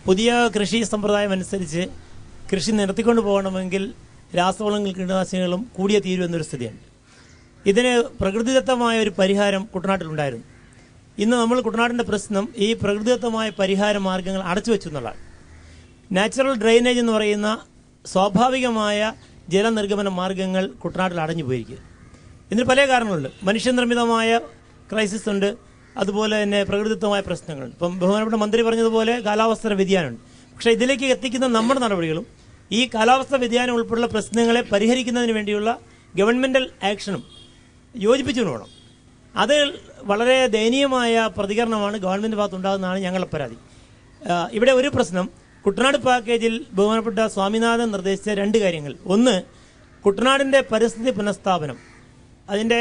പുതിയ കൃഷി സമ്പ്രദായം അനുസരിച്ച് കൃഷി നിർത്തിക്കൊണ്ട് പോകണമെങ്കിൽ രാസവളങ്ങളും കീടനാശിനികളും കൂടിയ തീരുമെന്നൊരു സ്ഥിതിയുണ്ട് ഇതിന് പ്രകൃതിദത്തമായ ഒരു പരിഹാരം കുട്ടനാട്ടിലുണ്ടായിരുന്നു ഇന്ന് നമ്മൾ കുട്ടനാടിന്റെ പ്രശ്നം ഈ പ്രകൃതിദത്തമായ പരിഹാര മാർഗങ്ങൾ അടച്ചു വെച്ചു എന്നുള്ളതാണ് നാച്ചുറൽ ഡ്രെയിനേജ് എന്ന് പറയുന്ന സ്വാഭാവികമായ ജലനിർഗമന മാർഗങ്ങൾ കുട്ടനാട്ടിൽ അടഞ്ഞു പോയിരിക്കുക ഇതിന് പല കാരണങ്ങളുണ്ട് മനുഷ്യനിർമ്മിതമായ ക്രൈസിസ് ഉണ്ട് അതുപോലെ തന്നെ പ്രകൃതിദത്തമായ പ്രശ്നങ്ങളുണ്ട് ഇപ്പം ബഹുമാനപ്പെട്ട മന്ത്രി പറഞ്ഞതുപോലെ കാലാവസ്ഥ വ്യതിയാനമുണ്ട് പക്ഷേ ഇതിലേക്ക് എത്തിക്കുന്ന നമ്മുടെ നടപടികളും ഈ കാലാവസ്ഥ വ്യതിയാനം ഉൾപ്പെടെയുള്ള പ്രശ്നങ്ങളെ പരിഹരിക്കുന്നതിന് വേണ്ടിയുള്ള ഗവൺമെന്റൽ ആക്ഷനും യോജിപ്പിച്ചുകൊണ്ട് വേണം അത് വളരെ ദയനീയമായ പ്രതികരണമാണ് ഗവൺമെന്റ് ഭാഗത്തുണ്ടാകുന്നതാണ് ഞങ്ങളുടെ പരാതി ആ, ഇവിടെ ഒരു പ്രശ്നം കുട്ടനാട് പാക്കേജിൽ ബഹുമാനപ്പെട്ട സ്വാമിനാഥൻ നിർദ്ദേശിച്ച രണ്ട് കാര്യങ്ങൾ ഒന്ന് കുട്ടനാടിന്റെ പരിസ്ഥിതി പുനഃസ്ഥാപനം അതിന്റെ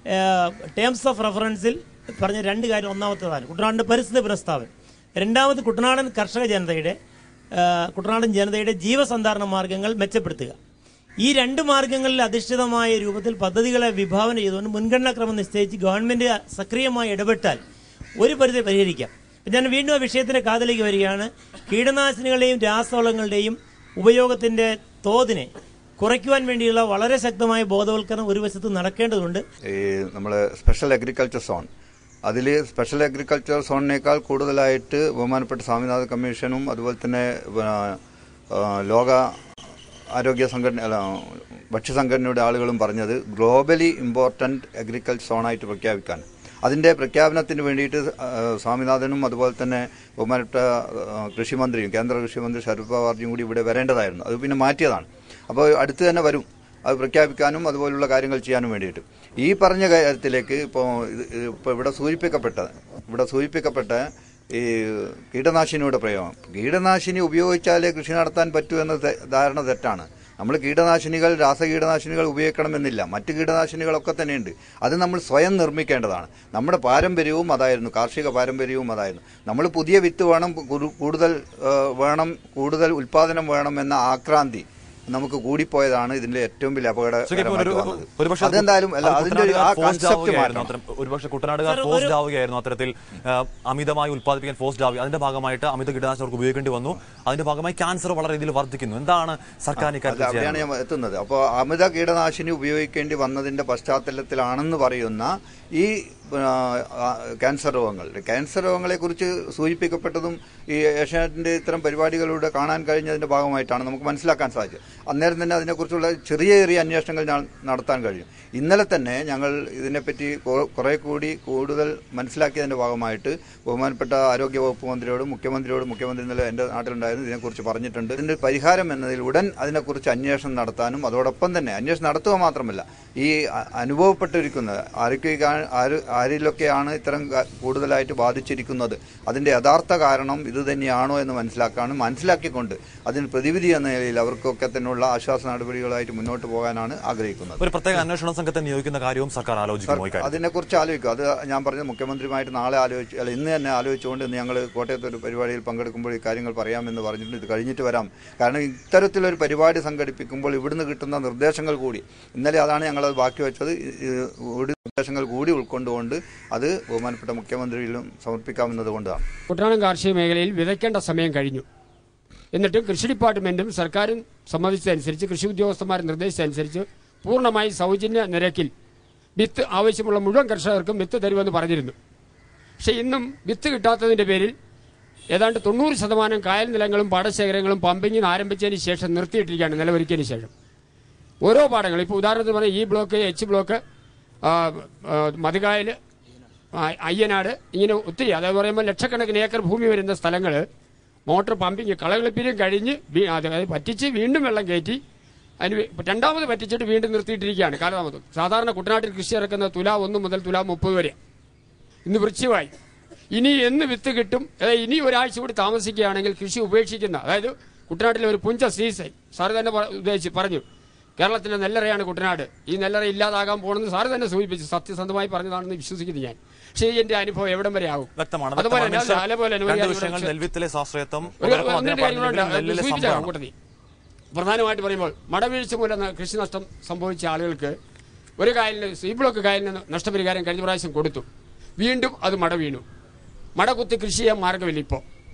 ടേംസ് ഓഫ് റെഫറൻസിൽ പറഞ്ഞ രണ്ട് കാര്യം ഒന്നാമത്തേതാണ് കുട്ടനാടിന്റെ പരിസ്ഥിതി പുനഃസ്ഥാപനം രണ്ടാമത് കുട്ടനാടൻ കർഷക ജനതയുടെ ആ, കുട്ടനാടൻ ജനതയുടെ ജീവസന്ധാരണ മാർഗങ്ങൾ മെച്ചപ്പെടുത്തുക ഈ രണ്ട് മാർഗങ്ങളിൽ അധിഷ്ഠിതമായ രൂപത്തിൽ പദ്ധതികളെ വിഭാവന ചെയ്തുകൊണ്ട് മുൻഗണനാക്രമം നിശ്ചയിച്ച് ഗവൺമെന്റ് സക്രിയമായി ഇടപെട്ടാൽ ഒരു പരിധി പരിഹരിക്കാം ഇപ്പം ഞാൻ വീണ്ടും ആ വിഷയത്തിന്റെ കാതലേക്ക് വരികയാണ് കീടനാശിനികളുടെയും രാസവളങ്ങളുടെയും ഉപയോഗത്തിന്റെ തോതിനെ കുറയ്ക്കുവാൻ വേണ്ടിയുള്ള വളരെ ശക്തമായ ബോധവൽക്കരണം ഒരു വശത്ത് നടക്കേണ്ടതുണ്ട് ഈ നമ്മൾ സ്പെഷ്യൽ അഗ്രികൾച്ചർ സോൺ അതിൽ സ്പെഷ്യൽ അഗ്രികൾച്ചർ സോണിനേക്കാൾ കൂടുതലായിട്ട് ബഹുമാനപ്പെട്ട സ്വാമിനാഥ കമ്മീഷനും അതുപോലെ തന്നെ ആ, ആ, ലോക ആരോഗ്യ സംഘടന അല്ല ഭക്ഷ്യസംഘടനയുടെ ആളുകളും പറഞ്ഞത് ഗ്ലോബലി ഇമ്പോർട്ടന്റ് അഗ്രികൾച്ചർ സോണായിട്ട് പ്രഖ്യാപിക്കാൻ അതിന്റെ പ്രഖ്യാപനത്തിന് വേണ്ടിയിട്ട് ആ, സ്വാമിനാഥനും അതുപോലെ തന്നെ ബഹുമാനപ്പെട്ട ആ, കൃഷിമന്ത്രിയും കേന്ദ്ര കൃഷിമന്ത്രി ശരത് പവാർജിയും കൂടി ഇവിടെ വരേണ്ടതായിരുന്നു അത് പിന്നെ മാറ്റിയതാണ് അപ്പോൾ അടുത്ത് തന്നെ വരും അത് പ്രഖ്യാപിക്കാനും അതുപോലുള്ള കാര്യങ്ങൾ ചെയ്യാനും വേണ്ടിയിട്ട് ഈ പറഞ്ഞ കാര്യത്തിലേക്ക് ഇപ്പോൾ ഇപ്പോൾ ഇവിടെ സൂചിപ്പിക്കപ്പെട്ട ഇവിടെ സൂചിപ്പിക്കപ്പെട്ട ഈ കീടനാശിനിയുടെ പ്രയോഗം കീടനാശിനി ഉപയോഗിച്ചാലേ കൃഷി നടത്താൻ പറ്റൂ എന്ന തെ- ധാരണ തെറ്റാണ് നമ്മൾ കീടനാശിനികൾ രാസകീടനാശിനികൾ ഉപയോഗിക്കണമെന്നില്ല മറ്റ് കീടനാശിനികളൊക്കെ തന്നെയുണ്ട് അത് നമ്മൾ സ്വയം നിർമ്മിക്കേണ്ടതാണ് നമ്മുടെ പാരമ്പര്യവും അതായിരുന്നു കാർഷിക പാരമ്പര്യവും അതായിരുന്നു നമ്മൾ പുതിയ വിത്ത് വേണം കുറു- കൂടുതൽ ആ, വേണം കൂടുതൽ ഉൽപാദനം വേണം എന്ന ആക്രാന്തി നമുക്ക് കൂടിപ്പോയതാണ് ഇതിന്റെ ഏറ്റവും വലിയ സുഖം, ഇപ്പോ ഒരു- അപകടം ഒരുപക്ഷെ അത് അതെന്തായാലും അല്ല അത് അതിന്റെ ഒരു ആ കുട്ടനാടുകാർ forced കൺസെപ്റ്റ് ആവുകയായിരുന്നു മാറ്റണം അത്തരം- ഒരുപക്ഷെ കുട്ടനാടുകാർ സർ, ഒരു- ഫോഴ്സ്ഡ് ആവുകയായിരുന്നു അത്തരത്തിൽ ആ, അമിതമായി ഉത്പാദിപ്പിക്കാൻ ഫോഴ്സ്ഡ് ആവുക അതിന്റെ ഭാഗമായിട്ട് അമിത കീടനാശിനി അവർക്ക് ഉപയോഗിക്കേണ്ടി വന്നു അതിന്റെ ഭാഗമായി ക്യാൻസർ വളരെ രീതിയിൽ വർദ്ധിക്കുന്നു എന്താണ് സർക്കാർ അല്ല ഇക്കാര്യത്തിൽ അവിടെയാണ് ചെയ്യാൻ ഞാൻ എത്തുന്നത് അപ്പോൾ അമിത കീടനാശിനി ഉപയോഗിക്കേണ്ടി വന്നതിന്റെ പശ്ചാത്തലത്തിലാണെന്ന് പറയുന്ന ഈ ആ, ആ, ക്യാൻസർ രോഗങ്ങൾ ക്യാൻസർ രോഗങ്ങളെ കുറിച്ച് സൂചിപ്പിക്കപ്പെട്ടതും ഈ ഏഷ്യാനെറ്റിന്റെ ഇത്തരം പരിപാടികളിലൂടെ കാണാൻ കഴിഞ്ഞതിന്റെ ഭാഗമായിട്ടാണ് നമുക്ക് മനസ്സിലാക്കാൻ സാധിച്ചത് അന്നേരം തന്നെ അതിനെക്കുറിച്ചുള്ള ചെറിയ ചെറിയ അന്വേഷണങ്ങൾ ഞാൻ നടത്താൻ കഴിയും ഇന്നലെ തന്നെ ഞങ്ങൾ ഇതിനെപ്പറ്റി കൊ- കുറെ കൂടി കൂടുതൽ മനസ്സിലാക്കിയതിന്റെ ഭാഗമായിട്ട് ബഹുമാനപ്പെട്ട ആരോഗ്യ വകുപ്പ് മന്ത്രിയോടും മുഖ്യമന്ത്രിയോടും മുഖ്യമന്ത്രി ഇന്നലെ എന്റെ നാട്ടിലുണ്ടായിരുന്നു ഇതിനെക്കുറിച്ച് പറഞ്ഞിട്ടുണ്ട് ഇതിന്റെ പരിഹാരം എന്നതിൽ ഉടൻ അതിനെക്കുറിച്ച് അന്വേഷണം നടത്താനും അതോടൊപ്പം തന്നെ അന്വേഷണം നടത്തുക മാത്രമല്ല ഈ അ- അനുഭവപ്പെട്ടിരിക്കുന്ന ആരൊക്കെ കാ- ആര് ആരിലൊക്കെയാണ് ഇത്തരം ക- കൂടുതലായിട്ട് ബാധിച്ചിരിക്കുന്നത് അതിന്റെ യഥാർത്ഥ കാരണം ഇത് തന്നെയാണോ എന്ന് മനസ്സിലാക്കാനും മനസ്സിലാക്കിക്കൊണ്ട് അതിന് പ്രതിവിധി എന്ന നിലയിൽ അവർക്കൊക്കെ തന്നെയുള്ള ആശ്വാസ നടപടികളായിട്ട് മുന്നോട്ട് പോകാനാണ് ആഗ്രഹിക്കുന്നത് ഒരു പ്രത്യേക അന്വേഷണ സംഘത്തെ നിയോഗിക്കുന്ന കാര്യവും സർക്കാർ ആലോചിക്കുമോ ഇക്കാര്യം അതിനെക്കുറിച്ച് ആലോചിക്കും അത് ഞാൻ പറഞ്ഞ മുഖ്യമന്ത്രിയുമായിട്ട് നാളെ ആലോചിച്ച് അല്ല ഇന്ന് തന്നെ ആലോചിച്ചുകൊണ്ട് ഇന്ന് ഞങ്ങൾ കോട്ടയത്ത് ഒരു പരിപാടിയിൽ പങ്കെടുക്കുമ്പോൾ ഈ കാര്യങ്ങൾ പറയാമെന്ന് പറഞ്ഞിട്ടുണ്ട് ഇത് കഴിഞ്ഞിട്ട് വരാം കാരണം ഇത്തരത്തിലൊരു പരിപാടി സംഘടിപ്പിക്കുമ്പോൾ ഇവിടുന്ന് കിട്ടുന്ന നിർദ്ദേശങ്ങൾ കൂടി ഇന്നലെ അതാണ് ഞങ്ങളത് ബാക്കി വെച്ചത് ഈ- ഈ ഒരു നിർദ്ദേശങ്ങൾ കൂടി ഉൾക്കൊണ്ടുകൊണ്ട് അത് ബഹുമാനപ്പെട്ട മുഖ്യമന്ത്രിയിലും സമർപ്പിക്കാമെന്നത് കൊണ്ടാണ് കുട്ടനാടൻ കാർഷിക മേഖലയിൽ വിതയ്ക്കേണ്ട സമയം കഴിഞ്ഞു എന്നിട്ടും കൃഷി ഡിപ്പാർട്ട്മെന്റും സർക്കാരും സമ്മതിച്ചതനുസരിച്ച് കൃഷി ഉദ്യോഗസ്ഥന്മാർ നിർദ്ദേശിച്ചതനുസരിച്ച് പൂർണ്ണമായി സൗജന്യ നിരക്കിൽ വിത്ത് ആവശ്യമുള്ള മുഴുവൻ കർഷകർക്കും വിത്ത് തരുമെന്ന് പറഞ്ഞിരുന്നു പക്ഷെ ഇന്നും വിത്ത് കിട്ടാത്തതിന്റെ പേരിൽ ഏതാണ്ട് തൊണ്ണൂറ് ശതമാനം കായൽ നിലങ്ങളും പാടശേഖരങ്ങളും പമ്പിങ്ങിന് ആരംഭിച്ചതിന് ശേഷം നിർത്തിയിട്ടിരിക്കുകയാണ് നിലവൊരുക്കിയതിന് ശേഷം ഓരോ പാടങ്ങൾ ഇപ്പോൾ ഉദാഹരണത്തിന് പറഞ്ഞാൽ ഈ ബ്ലോക്ക് എച്ച് ബ്ലോക്ക് ആ, ആ, മതികായൽ ആ, അയ്യനാട് ഇങ്ങനെ ഒത്തിരി അതായത് പറയുമ്പോൾ ലക്ഷക്കണക്കിന് ഏക്കർ ഭൂമി വരുന്ന സ്ഥലങ്ങൾ മോട്ടോർ പമ്പിങ് കളകളിപ്പിലും കഴിഞ്ഞ് വീ- അതായത് പറ്റിച്ച് വീണ്ടും വെള്ളം കയറ്റി അതിന് വേ- രണ്ടാമത് പറ്റിച്ചിട്ട് വീണ്ടും നിർത്തിയിട്ടിരിക്കുകയാണ് കാലതാമസം സാധാരണ കുട്ടനാട്ടിൽ കൃഷി ഇറക്കുന്ന തുല ഒന്ന് മുതൽ തുല മുപ്പത് വരെ ഇന്ന് വൃശ്യമായി ഇനി എന്ന് വിത്ത് കിട്ടും അതായത് ഇനി ഒരാഴ്ച കൂടി താമസിക്കുകയാണെങ്കിൽ കൃഷി ഉപേക്ഷിക്കുന്ന അതായത് കുട്ടനാട്ടിലെ ഒരു പുഞ്ച സീസൺ സാറ് തന്നെ പ- ഉദ്ദേശിച്ച് പറഞ്ഞു കേരളത്തിലെ നെല്ലറയാണ് കുട്ടനാട് ഈ നെല്ലറ ഇല്ലാതാകാൻ പോകണമെന്ന് സാറ് തന്നെ സൂചിപ്പിച്ചു സത്യസന്ധമായി പറഞ്ഞതാണെന്ന് വിശ്വസിക്കുന്നു ഞാൻ പക്ഷേ ഈ എന്റെ അനുഭവം എവിടം വരെ ആകും വ്യക്തമാണ് അതുപോലെ വ്യക്തമാണ്. തന്നെ അതേപോലെ തന്നെ ഒരു രണ്ട് കാര്യം വിഷയങ്ങൾ കൂടെ നെൽവിത്തിലെ സ്വാശ്രയത്വം ഒരു അതോടൊപ്പം ഒന്ന് അതിനെ രണ്ട് കാര്യങ്ങളുണ്ട് പറഞ്ഞിട്ടുണ്ടെങ്കിൽ നെല്ലിലെ സൂചിപ്പിച്ചേക്കാം സംഭരണം കൂട്ടത്തിൽ പ്രധാനമായിട്ട് പറയുമ്പോൾ മടവീഴ്ച മൂലം കൃഷി നഷ്ടം സംഭവിച്ച ആളുകൾക്ക് ഒരു കായലിന് സി ബ്ലോക്ക് കായലിന് നഷ്ടപരിഹാരം കഴിഞ്ഞ പ്രാവശ്യം കൊടുത്തു വീണ്ടും അത് മട വീണു മട കുത്തി കൃഷി ചെയ്യാൻ മാർഗമില്ല ഇപ്പോൾ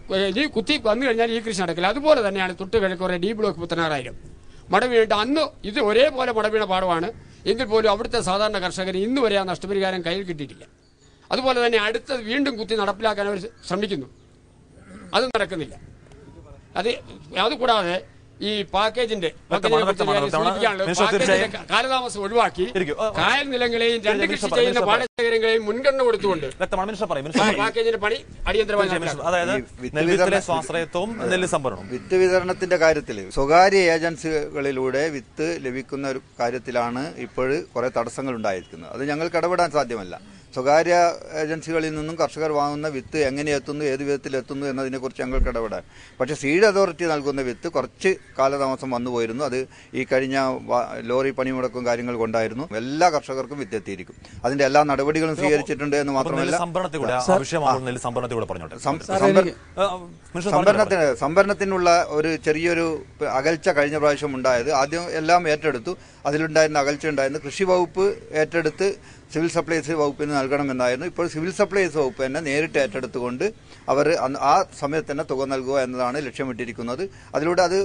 ഏ, ഇനി കുത്തി വന്നു കഴിഞ്ഞാൽ ഈ കൃഷി നടക്കില്ല അതുപോലെ തന്നെയാണ് തൊട്ട് കിഴക്കുറെ ഡി ബ്ലോക്ക് പുത്തനാറായിരം മട വീണിട്ട് അന്ന് ഇത് ഒരേപോലെ മട വീണ പാടമാണ് എങ്കിൽ പോലും അവിടുത്തെ സാധാരണ കർഷകന് ഇന്ന് വരെ ആ നഷ്ടപരിഹാരം കയ്യിൽ കിട്ടിയിട്ടില്ല അതുപോലെ തന്നെ അടുത്തത് വീണ്ടും കുത്തി നടപ്പിലാക്കാൻ അവർ ശ്രമിക്കുന്നു അത് നടക്കുന്നില്ല അത് അതുകൂടാതെ ഈ പാക്കേജിന്റെ പാക്കേജിനെ കുറിച്ച് വ്യക്തമാണ്, ഞാൻ വ്യക്തമാണ്. സൂചിപ്പിക്കാനുള്ളത് മിനിസ്റ്റർ പാക്കേജിന്റെ തീർച്ചയായും- കാലതാമസം ഒഴിവാക്കി ഇരിക്കൂ. ആ, ആ. കായൽ നിലങ്ങളെയും രണ്ട് മിനിസ്റ്റർ കൃഷി പറയൂ, ചെയ്യുന്ന മിനിസ്റ്റർ പറയൂ. പാടശേഖരങ്ങളെയും മുൻഗണന കൊടുത്തുകൊണ്ട് വ്യക്തമാണ് മിനിസ്റ്റർ പറയും മിനിസ്റ്റർ പറയും പാക്കേജിന്റെ പണി അടിയന്തരമായി തീർച്ചയായും മിനിസ്റ്റർ. നടപ്പിലാക്കണം. അതായത് ഈ വിത്ത് നെൽവിത്തിലെ വിതരണ- സ്വാശ്രയത്വവും നെല്ല് സംഭരണവും വിത്ത് വിതരണത്തിന്റെ കാര്യത്തിൽ സ്വകാര്യ ഏജൻസികളിലൂടെ വിത്ത് ലഭിക്കുന്ന ഒരു കാര്യത്തിലാണ് ഇപ്പോൾ കുറെ തടസ്സങ്ങൾ ഉണ്ടായിരിക്കുന്നത് അത് ഞങ്ങൾക്ക് ഇടപെടാൻ സാധ്യമല്ല സ്വകാര്യ ഏജൻസികളിൽ നിന്നും കർഷകർ വാങ്ങുന്ന വിത്ത് എങ്ങനെ എത്തുന്നു ഏത് വിധത്തിൽ എത്തുന്നു എന്നതിനെക്കുറിച്ച് ഞങ്ങൾക്ക് ഇടപെടാൻ പക്ഷേ സീഡ് അതോറിറ്റി നൽകുന്ന വിത്ത് കുറച്ച് കാലതാമസം വന്നു പോയിരുന്നു അത് ഈ കഴിഞ്ഞ വ- ലോറി പണിമുടക്കും കാര്യങ്ങൾ കൊണ്ടായിരുന്നു എല്ലാ കർഷകർക്കും വിത്ത് എത്തിയിരിക്കും അതിന്റെ എല്ലാ നടപടികളും സ്വീകരിച്ചിട്ടുണ്ട് എന്ന് അപ്പോൾ നെല്ല് മാത്രമല്ല സംഭരണത്തിൽ കൂടെ ആ വിഷയമാകുമ്പോൾ നെല്ല് സംഭരണത്തിൽ കൂടെ പറഞ്ഞോട്ടെ സം- സംഭര- ആ, മിനിസ്റ്റർ പറഞ്ഞോട്ടെ. സംഭരണത്തിന് സംഭരണത്തിനുള്ള ഒരു ചെറിയൊരു അകൽച്ച കഴിഞ്ഞ പ്രാവശ്യം ഉണ്ടായത് ആദ്യം എല്ലാം ഏറ്റെടുത്തു അതിലുണ്ടായിരുന്ന അകൽച്ച ഉണ്ടായിരുന്നു കൃഷി വകുപ്പ് ഏറ്റെടുത്ത് സിവിൽ സപ്ലൈസ് വകുപ്പിന് നൽകണമെന്നായിരുന്നു ഇപ്പോൾ സിവിൽ സപ്ലൈസ് വകുപ്പ് തന്നെ നേരിട്ട് ഏറ്റെടുത്തുകൊണ്ട് അവർ അന്ന് ആ സമയത്ത് തന്നെ തുക നൽകുക എന്നതാണ് ലക്ഷ്യമിട്ടിരിക്കുന്നത് അതിലൂടെ അത്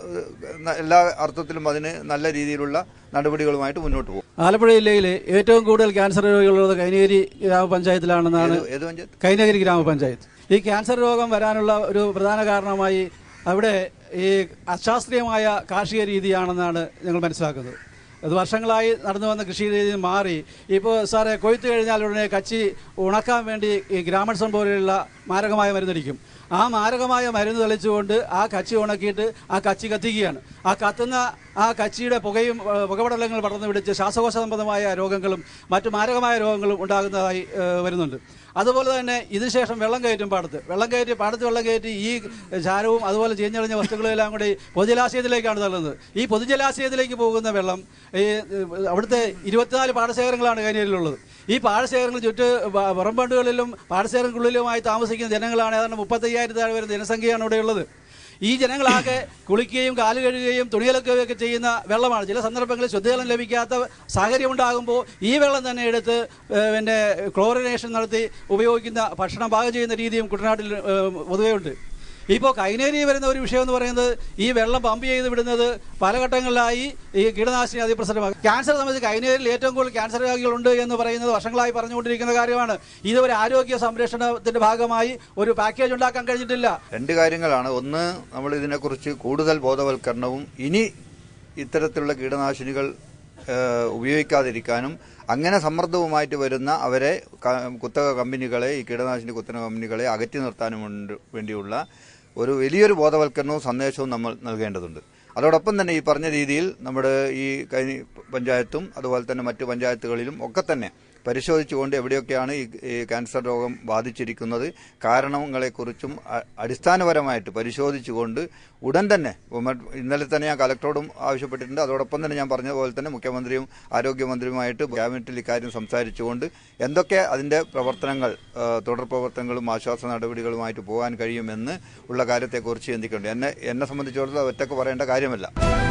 എല്ലാ അർത്ഥത്തിലും അതിന് നല്ല രീതിയിലുള്ള നടപടികളുമായിട്ട് മുന്നോട്ട് പോകും ആലപ്പുഴ ജില്ലയിൽ ഏറ്റവും കൂടുതൽ ക്യാൻസർ രോഗികളുള്ളത് കൈനഗിരി ഗ്രാമപഞ്ചായത്തിലാണെന്നാണ് ഏത് ഏത് പഞ്ചായത്ത് കൈനഗിരി ഗ്രാമപഞ്ചായത്ത് ഈ ക്യാൻസർ രോഗം വരാനുള്ള ഒരു പ്രധാന കാരണമായി അവിടെ ഈ അശാസ്ത്രീയമായ കാർഷിക രീതിയാണെന്നാണ് ഞങ്ങൾ മനസ്സിലാക്കുന്നത് അത് വർഷങ്ങളായി നടന്നു വന്ന കൃഷി രീതി മാറി ഇപ്പോൾ സാറേ കൊയ്ത്ത് കഴിഞ്ഞാൽ ഉടനെ കച്ചി ഉണക്കാൻ വേണ്ടി ഈ ഗ്രാമോത്സവം പോലെയുള്ള മാരകമായ മരുന്നടിക്കും ആ മാരകമായ മരുന്ന് തെളിച്ചുകൊണ്ട് ആ കച്ചി ഉണക്കിയിട്ട് ആ കച്ചി കത്തിക്കുകയാണ് ആ കത്തുന്ന ആ കച്ചിയുടെ പുകയും ഏഹ്, പുകപടലങ്ങൾ പടർന്നു പിടിച്ച് ശ്വാസകോശ സംബന്ധമായ രോഗങ്ങളും മറ്റു മാരകമായ രോഗങ്ങളും ഉണ്ടാകുന്നതായി ഏഹ്, വരുന്നുണ്ട് അതുപോലെ തന്നെ ഇതിനുശേഷം വെള്ളം കയറ്റും പാടത്ത് വെള്ളം കയറ്റി പാടത്ത് വെള്ളം കയറ്റി ഈ ചാരവും അതുപോലെ ചീഞ്ഞളിഞ്ഞ വസ്തുക്കളും എല്ലാം കൂടി പൊതുജലാശയത്തിലേക്കാണ് തള്ളുന്നത് ഈ പൊതുജലാശയത്തിലേക്ക് പോകുന്ന വെള്ളം ഈ ഏഹ്, അവിടുത്തെ ഇരുപത്തിനാല് പാടശേഖരങ്ങളാണ് കൈനീരിലുള്ളത് ഈ പാടശേഖരങ്ങൾ ചുറ്റ് വ- പുറംബണ്ടുകളിലും പാടശേഖരങ്ങൾക്കുള്ളിലുമായി താമസിക്കുന്ന ജനങ്ങളാണ് ഏതാണ്ട് മുപ്പത്തയ്യായിരത്തി താഴെ വരുന്ന ജനസംഖ്യയാണ് ഇവിടെയുള്ളത് ഈ ജനങ്ങളാകെ കുളിക്കുകയും കാല് കഴുകുകയും തുണിയലക്കുകയും ഒക്കെ ചെയ്യുന്ന വെള്ളമാണ് ചില സന്ദർഭങ്ങളിൽ ശുദ്ധജലം ലഭിക്കാത്ത സാഹചര്യം ഉണ്ടാകുമ്പോൾ ഈ വെള്ളം തന്നെ എടുത്ത് ഏഹ്, പിന്നെ ക്ലോറിനേഷൻ നടത്തി ഉപയോഗിക്കുന്ന ഭക്ഷണം പാകം ചെയ്യുന്ന രീതിയും കുട്ടനാട്ടിൽ ഏഹ്, പൊതുവേ ഉണ്ട് ഇപ്പോൾ കൈനേരി വരുന്ന ഒരു വിഷയം എന്ന് പറയുന്നത് ഈ വെള്ളം പമ്പ് ചെയ്ത് വിടുന്നത് പല ഘട്ടങ്ങളിലായി ഈ കീടനാശിനി അതിപ്രസരമാകും ക്യാൻസർ സംബന്ധിച്ച് കൈനേരിൽ ഏറ്റവും കൂടുതൽ ക്യാൻസർ രോഗികളുണ്ട് എന്ന് പറയുന്നത് വർഷങ്ങളായി പറഞ്ഞുകൊണ്ടിരിക്കുന്ന കാര്യമാണ് ഇതുവരെ ആരോഗ്യ സംരക്ഷണത്തിന്റെ ഭാഗമായി ഒരു പാക്കേജ് ഉണ്ടാക്കാൻ കഴിഞ്ഞിട്ടില്ല രണ്ട് കാര്യങ്ങളാണ് ഒന്ന് നമ്മൾ ഇതിനെക്കുറിച്ച് കൂടുതൽ ബോധവൽക്കരണവും ഇനി ഇത്തരത്തിലുള്ള കീടനാശിനികൾ ഏഹ്, ഉപയോഗിക്കാതിരിക്കാനും അങ്ങനെ സമ്മർദ്ദവുമായിട്ട് വരുന്ന അവരെ ക- കുത്തക കമ്പനികളെ ഈ കീടനാശിനി കുത്തക കമ്പനികളെ അകറ്റി നിർത്താനും ഉണ്ട് വേണ്ടിയുള്ള ഒരു വലിയൊരു ബോധവൽക്കരണവും സന്ദേശവും നമ്മൾ നൽകേണ്ടതുണ്ട് അതോടൊപ്പം തന്നെ ഈ പറഞ്ഞ രീതിയിൽ നമ്മുടെ ഈ കൈനി പഞ്ചായത്തും അതുപോലെ തന്നെ മറ്റു പഞ്ചായത്തുകളിലും ഒക്കെ തന്നെ പരിശോധിച്ചുകൊണ്ട് എവിടെയൊക്കെയാണ് ഈ ഈ ക്യാൻസർ രോഗം ബാധിച്ചിരിക്കുന്നത് കാരണങ്ങളെക്കുറിച്ചും അ- അടിസ്ഥാനപരമായിട്ട് പരിശോധിച്ചുകൊണ്ട് ഉടൻ തന്നെ ഉമ്മ- ഇന്നലെ തന്നെ ഞാൻ കലക്ടറോടും ആവശ്യപ്പെട്ടിട്ടുണ്ട് അതോടൊപ്പം തന്നെ ഞാൻ പറഞ്ഞതുപോലെ തന്നെ മുഖ്യമന്ത്രിയും ആരോഗ്യമന്ത്രിയുമായിട്ട് ക്യാബിനറ്റിൽ ഇക്കാര്യം സംസാരിച്ചുകൊണ്ട് എന്തൊക്കെ അതിന്റെ പ്രവർത്തനങ്ങൾ ആ, തുടർ പ്രവർത്തനങ്ങളും ആശ്വാസ നടപടികളുമായിട്ട് പോകാൻ കഴിയുമെന്ന് ഉള്ള കാര്യത്തെക്കുറിച്ച് ചിന്തിക്കേണ്ടത് എന്നെ എന്നെ സംബന്ധിച്ചിടത്തോളം അത് ഒറ്റക്ക് പറയേണ്ട കാര്യമല്ല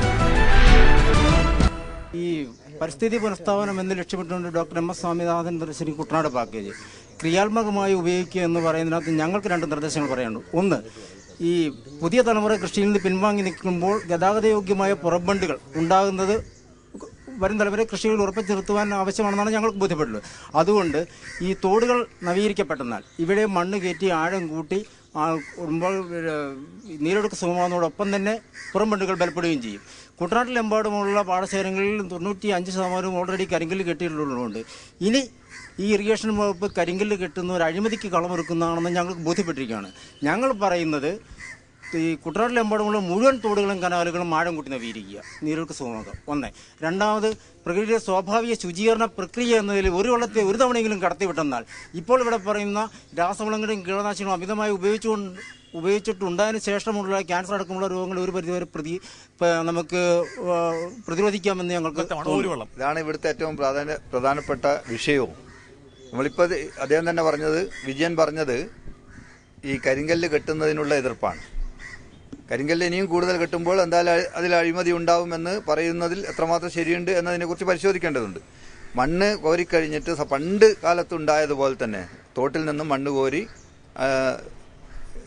ഈ പരിസ്ഥിതി പുനഃസ്ഥാപനം എന്ന് ലക്ഷ്യമിട്ടുകൊണ്ട് ഡോക്ടർ എം എസ് സ്വാമിനാഥൻ നിർദ്ദേശിച്ച കുട്ടനാട് പാക്കേജ് ക്രിയാത്മകമായി ഉപയോഗിക്കുക എന്ന് പറയുന്നതിനകത്ത് ഞങ്ങൾക്ക് രണ്ട് നിർദ്ദേശങ്ങൾ പറയാനുണ്ട് ഒന്ന് ഈ പുതിയ തലമുറ കൃഷിയിൽ നിന്ന് പിൻവാങ്ങി നിൽക്കുമ്പോൾ ഗതാഗതയോഗ്യമായ പുറംബണ്ടുകൾ ഉണ്ടാകുന്നത് വരും തലമുറ കൃഷികൾ ഉറപ്പിച്ചു നിർത്തുവാൻ ആവശ്യമാണെന്നാണ് ഞങ്ങൾക്ക് ബോധ്യപ്പെട്ടുള്ളത് അതുകൊണ്ട് ഈ തോടുകൾ നവീകരിക്കപ്പെട്ടെന്നാൽ ഇവിടെ മണ്ണ് കയറ്റി ആഴം കൂട്ടി ആ, ഉമ്പോൾ, ഏഹ്, നീരൊഴുക്ക് സുഗമാകുന്നതോടൊപ്പം തന്നെ പുറംബണ്ടുകൾ ബലപ്പെടുകയും ചെയ്യും കുട്ടനാട്ടിലെമ്പാടുമുള്ള പാടശേഖരങ്ങളിൽ തൊണ്ണൂറ്റി അഞ്ച് ശതമാനവും ഓൾറെഡി കരിങ്കല്ല് കെട്ടിയിട്ടുള്ളതുകൊണ്ട് ഇനി ഈ ഇറിഗേഷൻ വകുപ്പ് കരിങ്കല്ല് കെട്ടുന്ന ഒരു അഴിമതിക്ക് കളമൊരുക്കുന്നതാണെന്ന് ഞങ്ങൾക്ക് ബോധ്യപ്പെട്ടിരിക്കുകയാണ് ഞങ്ങൾ പറയുന്നത് ഈ കുട്ടനാട്ടിലെമ്പാടുമുള്ള മുഴുവൻ തോടുകളും കനാലുകളും ആഴം കൂട്ടി നവീകരിക്കുക നീരൊഴുക്ക് സുഗമമാക്കുക ഒന്ന് രണ്ടാമത് പ്രകൃതിയുടെ സ്വാഭാവിക ശുചീകരണ പ്രക്രിയ എന്നതിൽ ഒരു വെള്ളത്തെ ഒരു തവണയെങ്കിലും കടത്തിവിട്ടെന്നാൽ ഇപ്പോൾ ഇവിടെ പറയുന്ന രാസവളങ്ങളും കീടനാശിനികളും അമിതമായി ഉപയോഗിച്ചുകൊണ്ട് ഉപയോഗിച്ചിട്ടുണ്ടായതിനു ശേഷമുള്ള ക്യാൻസർ അടക്കമുള്ള രോഗങ്ങൾ ഒരു പരിധിവരെ പ്രതി പ- നമുക്ക് ആ, പ്രതിരോധിക്കാമെന്ന് ഞങ്ങൾക്ക് വ്യക്തമാണ് ഒരു തോന്നുന്നു. വെള്ളം ഇതാണ് ഇവിടുത്തെ ഏറ്റവും പ്രാധാന്യ പ്രധാനപ്പെട്ട വിഷയവും നമ്മളിപ്പോൾ ഇത് അദ്ദേഹം തന്നെ പറഞ്ഞത് വിജയൻ പറഞ്ഞത് ഈ കരിങ്കല്ല് കെട്ടുന്നതിനുള്ള എതിർപ്പാണ് കരിങ്കല്ല് ഇനിയും കൂടുതൽ കെട്ടുമ്പോൾ എന്തായാലും അ- അതിൽ അഴിമതി ഉണ്ടാവുമെന്ന് പറയുന്നതിൽ എത്രമാത്രം ശരിയുണ്ട് എന്നതിനെക്കുറിച്ച് പരിശോധിക്കേണ്ടതുണ്ട് മണ്ണ് കോരിക്കഴിഞ്ഞിട്ട് സ- പണ്ട് കാലത്തുണ്ടായതുപോലെ തന്നെ തോട്ടിൽ നിന്നും മണ്ണ് കോരി ആ,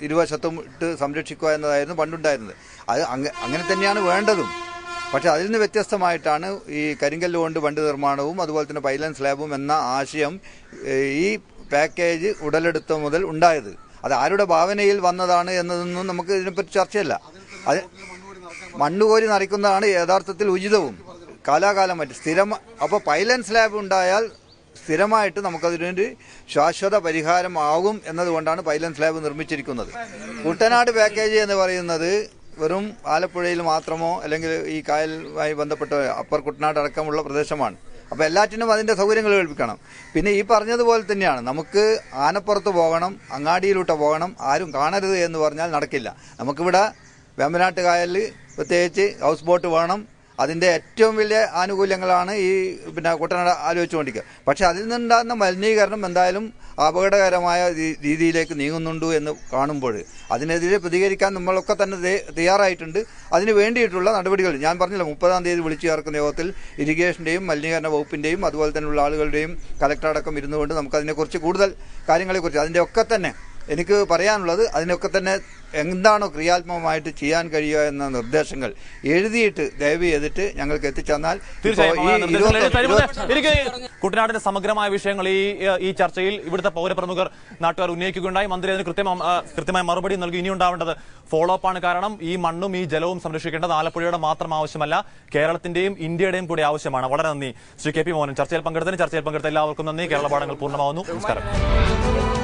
ഇരുവശത്തും ഇട്ട് സംരക്ഷിക്കുക എന്നതായിരുന്നു പണ്ടുണ്ടായിരുന്നത് അത് അങ്ങ- അങ്ങനെ തന്നെയാണ് വേണ്ടതും പക്ഷെ അതിൽ നിന്ന് വ്യത്യസ്തമായിട്ടാണ് ഈ കരിങ്കല്ല് കൊണ്ട് ബണ്ട് നിർമ്മാണവും അതുപോലെ തന്നെ പൈലൻ സ്ലാബും എന്ന ആശയം ഏഹ്, ഈ പാക്കേജ് ഉടലെടുത്ത മുതൽ ഉണ്ടായത് അത് ആരുടെ ഭാവനയിൽ വന്നതാണ് എന്നതൊന്നും നമുക്ക് ഇതിനെപ്പറ്റി ചർച്ചയല്ല അത് മണ്ണുകോരി നിറയ്ക്കുന്നതാണ് യഥാർത്ഥത്തിൽ ഉചിതവും കാലാകാലം മറ്റ് സ്ഥിരം അപ്പോൾ പൈലൻ സ്ലാബ് ഉണ്ടായാൽ സ്ഥിരമായിട്ട് നമുക്കതിനൊരു ശാശ്വത പരിഹാരമാകും എന്നതുകൊണ്ടാണ് പൈലൻ സ്ലാബ് നിർമ്മിച്ചിരിക്കുന്നത് കുട്ടനാട് പാക്കേജ് എന്ന് പറയുന്നത് വെറും ആലപ്പുഴയിൽ മാത്രമോ അല്ലെങ്കിൽ ഈ കായലുമായി ബന്ധപ്പെട്ട അപ്പർ കുട്ടനാട് അടക്കമുള്ള പ്രദേശമാണ് അപ്പോൾ എല്ലാറ്റിനും അതിൻ്റെ സൗകര്യങ്ങൾ കൽപ്പിക്കണം പിന്നെ ഈ പറഞ്ഞതുപോലെ തന്നെയാണ് നമുക്ക് ആനപ്പുറത്ത് പോകണം അങ്ങാടിയിലൂട്ട് പോകണം ആരും കാണരുത് എന്ന് പറഞ്ഞാൽ നടക്കില്ല നമുക്കിവിടെ വേമ്പനാട്ട് കായലിൽ പ്രത്യേകിച്ച് ഹൗസ് ബോട്ട് വേണം അതിൻ്റെ ഏറ്റവും വലിയ ആനുകൂല്യങ്ങളാണ് ഈ പിന്നെ കുട്ടനാട് ആലോചിച്ചുകൊണ്ടിരിക്കുക പക്ഷെ അതിൽ നിന്നുണ്ടാകുന്ന മലിനീകരണം എന്തായാലും അപകടകരമായ രീ- രീതിയിലേക്ക് നീങ്ങുന്നുണ്ട് എന്ന് കാണുമ്പോൾ അതിനെതിരെ പ്രതികരിക്കാൻ നമ്മളൊക്കെ തന്നെ തയ്യ- തയ്യാറായിട്ടുണ്ട് അതിന് വേണ്ടിയിട്ടുള്ള നടപടികൾ ഞാൻ പറഞ്ഞില്ല മുപ്പതാം തീയതി വിളിച്ചു ചേർക്കുന്ന യോഗത്തിൽ ഇറിഗേഷൻ്റെയും മലിനീകരണ വകുപ്പിൻ്റെയും അതുപോലെ തന്നെയുള്ള ആളുകളുടെയും കലക്ടറടക്കം ഇരുന്നുകൊണ്ട് നമുക്ക് അതിനെക്കുറിച്ച് കൂടുതൽ കാര്യങ്ങളെക്കുറിച്ച് അതിൻ്റെ ഒക്കെ തന്നെ എനിക്ക് പറയാനുള്ളത് അതിനൊക്കെ തന്നെ എന്താണോ ക്രിയാത്മകമായിട്ട് ചെയ്യാൻ കഴിയുക എന്ന നിർദ്ദേശങ്ങൾ എഴുതിയിട്ട് ദയവ് ചെയ്തിട്ട് ഞങ്ങൾക്ക് എത്തിച്ചെന്നാൽ ഇപ്പോൾ തീർച്ചയായും ഈ ആ നിർദ്ദേശങ്ങൾ ഇരുപത്തി- തരുന്നത് ഇരുപത്തി- എനിക്ക് കുട്ടനാടിന്റെ സമഗ്രമായ വിഷയങ്ങൾ ഈ ഈ ചർച്ചയിൽ ഇവിടുത്തെ പൗരപ്രമുഖർ നാട്ടുകാർ ഉന്നയിക്കുകയുണ്ടായി മന്ത്രി അതിന് കൃത്യമായ ആ, കൃത്യമായ മറുപടി നൽകി ഇനി ഉണ്ടാവേണ്ടത് ഫോളോ അപ്പ് ആണ് കാരണം ഈ മണ്ണും ഈ ജലവും സംരക്ഷിക്കേണ്ടത് ആലപ്പുഴയുടെ മാത്രം ആവശ്യമല്ല കേരളത്തിന്റെയും ഇന്ത്യയുടെയും കൂടി ആവശ്യമാണ് വളരെ നന്ദി ശ്രീ കെ പി മോഹൻ ചർച്ചയിൽ പങ്കെടുത്തതിന് ചർച്ചയിൽ പങ്കെടുത്ത എല്ലാവർക്കും നന്ദി കേരള പാഠങ്ങൾ പൂർണ്ണമാവുന്നു നമസ്കാരം